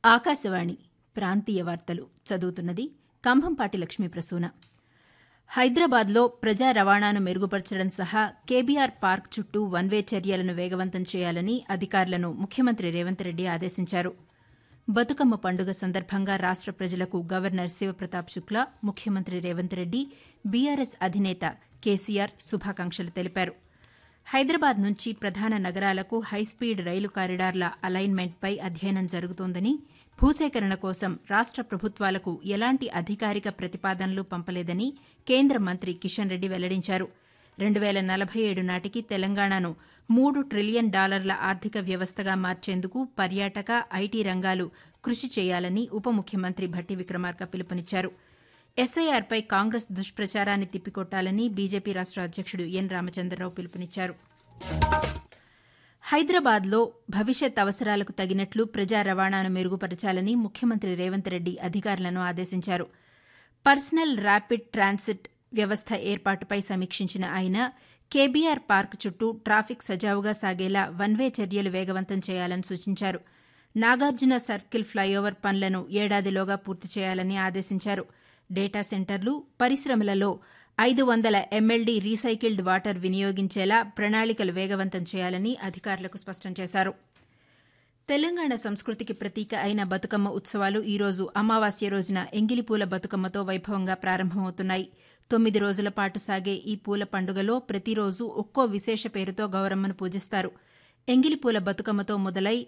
ఆకాశవాణి ప్రాంతీయ వార్తలు చదువుతున్నది కంభంపాటి లక్ష్మీ ప్రసూన హైదరాబాద్లో ప్రజా రవాణాను మెరుగుపరచడం సహా కేబీఆర్ పార్క్ చుట్టూ వన్వే చర్యలను వేగవంతం చేయాలని అధికారులను ముఖ్యమంత్రి రేవంత్ రెడ్డి ఆదేశించారు బతుకమ్మ పండుగ సందర్భంగా రాష్ట ప్రజలకు గవర్నర్ శివప్రతాప్ శుక్లా ముఖ్యమంత్రి రేవంత్ రెడ్డి బీఆర్ఎస్ అధినేత కేసీఆర్ శుభాకాంక్షలు తెలిపారు హైదరాబాద్ నుంచి ప్రధాన నగరాలకు హైస్పీడ్ రైలు కారిడార్ల అలైన్మెంట్పై అధ్యయనం జరుగుతోందని భూసేకరణ కోసం రాష్ట ప్రభుత్వాలకు ఎలాంటి అధికారిక ప్రతిపాదనలు పంపలేదని కేంద్ర మంత్రి కిషన్ రెడ్డి వెల్లడించారు రెండు వేల నలభై ఏడు నాటికి తెలంగాణను మూడు ట్రిలియన్ డాలర్ల ఆర్థిక వ్యవస్థగా మార్చేందుకు పర్యాటక ఐటీ రంగాలు కృషి చేయాలని ఉప ముఖ్యమంత్రి భట్టి విక్రమార్క పిలుపునిచ్చారు ఎస్ఐఆర్పై కాంగ్రెస్ దుష్ప్రచారాన్ని తిప్పికొట్టాలని బీజేపీ రాష్ట అధ్యక్షుడు ఎన్ రామచంద్రరావు పిలుపునిచ్చారు హైదరాబాద్లో భవిష్యత్ అవసరాలకు తగినట్లు ప్రజా రవాణాను మెరుగుపరచాలని ముఖ్యమంత్రి రేవంత్ రెడ్డి అధికారులను ఆదేశించారు పర్సనల్ ర్యాపిడ్ ట్రాన్సిట్ వ్యవస్థ ఏర్పాటుపై సమీక్షించిన ఆయన కేబీఆర్ పార్క్ చుట్టూ ట్రాఫిక్ సజావుగా సాగేలా వన్వే చర్యలు వేగవంతం చేయాలని సూచించారు నాగార్జున సర్కిల్ ఫ్లైఓవర్ పనులను ఏడాదిలోగా పూర్తి చేయాలని ఆదేశించారు డేటా సెంటర్లు పరిశ్రమలలో ఐదు వందల ఎంఎల్డీ రీసైకిల్డ్ వాటర్ వినియోగించేలా ప్రణాళికలు వేగవంతం చేయాలని అధికారులకు స్పష్టం చేశారు తెలంగాణ సంస్కృతికి ప్రతీక అయిన బతుకమ్మ ఉత్సవాలు ఈరోజు అమావాస్య రోజున ఎంగిలిపూల బతుకమ్మతో వైభవంగా ప్రారంభమవుతున్నాయి తొమ్మిది రోజుల పాటు సాగే ఈ పూల పండుగలో ప్రతిరోజు ఒక్కో విశేష పేరుతో గౌరమ్మను పూజిస్తారు ఎంగిలిపూల బతుకమ్మతో మొదలై